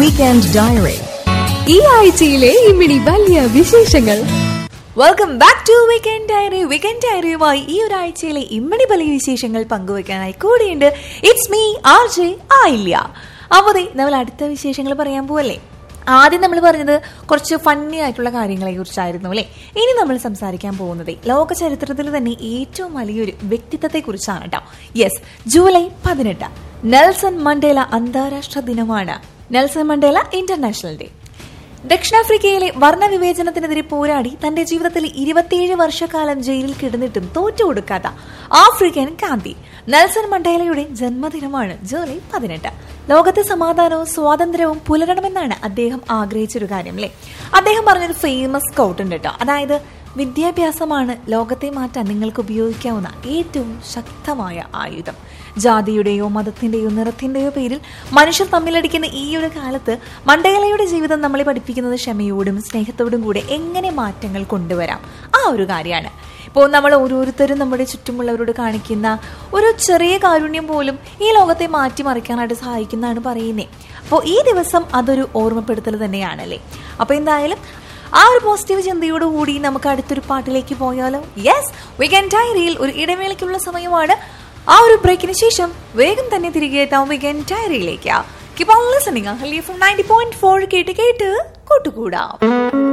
weekend diary ഈ ആഴ്ചയിലെ ഇമ്മിണി വലിയ വിശേഷങ്ങൾ welcome back to weekend diary weekend ഡയറിയുമായി ഈ ഒരാഴ്ചയിലെ ഇമ്മണി വലിയ വിശേഷങ്ങൾ പങ്കുവെക്കാനായി കൂടിയുണ്ട് ഇറ്റ്സ് മീ ആർ ജെ ആയില്ല അപ്പോൾ ദേ നമ്മൾ അടുത്ത വിശേഷങ്ങൾ പറയാൻ പോവല്ലേ ആദ്യം നമ്മൾ പറഞ്ഞത് കുറച്ച് ഫണ്ണി ആയിട്ടുള്ള കാര്യങ്ങളെ കുറിച്ചായിരുന്നു അല്ലേ ഇനി നമ്മൾ സംസാരിക്കാൻ പോകുന്നത് ലോക ചരിത്രത്തിൽ തന്നെ ഏറ്റവും വലിയൊരു വ്യക്തിത്വത്തെ കുറിച്ചാണ് കേട്ടോ യെസ് ജൂലൈ പതിനെട്ട് നെൽസൺ മണ്ടേല അന്താരാഷ്ട്ര ദിനമാണ് നെൽസൺ മണ്ടേല ഇന്റർനാഷണൽ ഡേ ദക്ഷിണാഫ്രിക്കയിലെ വർണ്ണവിവേചനത്തിനെതിരെ പോരാടി തന്റെ ജീവിതത്തിൽ ഇരുപത്തിയേഴ് വർഷക്കാലം ജയിലിൽ കിടന്നിട്ടും തോറ്റുകൊടുക്കാത്ത ആഫ്രിക്കൻ ഗാന്ധി നെൽസൺ മണ്ടേലയുടെ ജന്മദിനമാണ് ജൂലൈ പതിനെട്ട് ലോകത്തെ സമാധാനവും സ്വാതന്ത്ര്യവും പുലരണമെന്നാണ് അദ്ദേഹം ആഗ്രഹിച്ചൊരു കാര്യം അല്ലേ അദ്ദേഹം പറഞ്ഞൊരു ഫേമസ് കോട്ട് ഉണ്ട് കേട്ടോ അതായത് വിദ്യാഭ്യാസമാണ് ലോകത്തെ മാറ്റാൻ നിങ്ങൾക്ക് ഉപയോഗിക്കാവുന്ന ഏറ്റവും ശക്തമായ ആയുധം ജാതിയുടെയോ മതത്തിന്റെയോ നിറത്തിന്റെയോ പേരിൽ മനുഷ്യർ തമ്മിലടിക്കുന്ന ഈ ഒരു കാലത്ത് മണ്ടേലയുടെ ജീവിതം നമ്മളെ പഠിപ്പിക്കുന്നത് ക്ഷമയോടും സ്നേഹത്തോടും കൂടെ എങ്ങനെ മാറ്റങ്ങൾ കൊണ്ടുവരാം ആ ഒരു കാര്യമാണ് ഇപ്പോൾ നമ്മൾ ഓരോരുത്തരും നമ്മുടെ ചുറ്റുമുള്ളവരോട് കാണിക്കുന്ന ഒരു ചെറിയ കാരുണ്യം പോലും ഈ ലോകത്തെ മാറ്റിമറിക്കാനായിട്ട് സഹായിക്കുന്നതാണ് പറയുന്നത് അപ്പോൾ ഈ ദിവസം അതൊരു ഓർമ്മപ്പെടുത്തൽ തന്നെയാണല്ലേ അപ്പോൾ എന്തായാലും ആ ഒരു പോസിറ്റീവ് ചിന്തയോടുകൂടി നമുക്ക് അടുത്തൊരു പാട്ടിലേക്ക് പോയാലോ യെസ് വീക്കെൻഡ് ഡയറിയിൽ ഒരു ഇടവേളയ്ക്കുള്ള സമയമാണ് ആ ഒരു ബ്രേക്കിന് ശേഷം വേഗം തന്നെ തിരികെ എത്താം വീക്കെൻഡ് ഡയറിയിലേക്ക് കീപ് ഓൺ ലിസണിങ് ഹലിയ ഫ്രം നയൻറ്റി പോയിന്റ് ഫോർ കേട്ട് കേട്ട് കൂട്ടുകൂടാം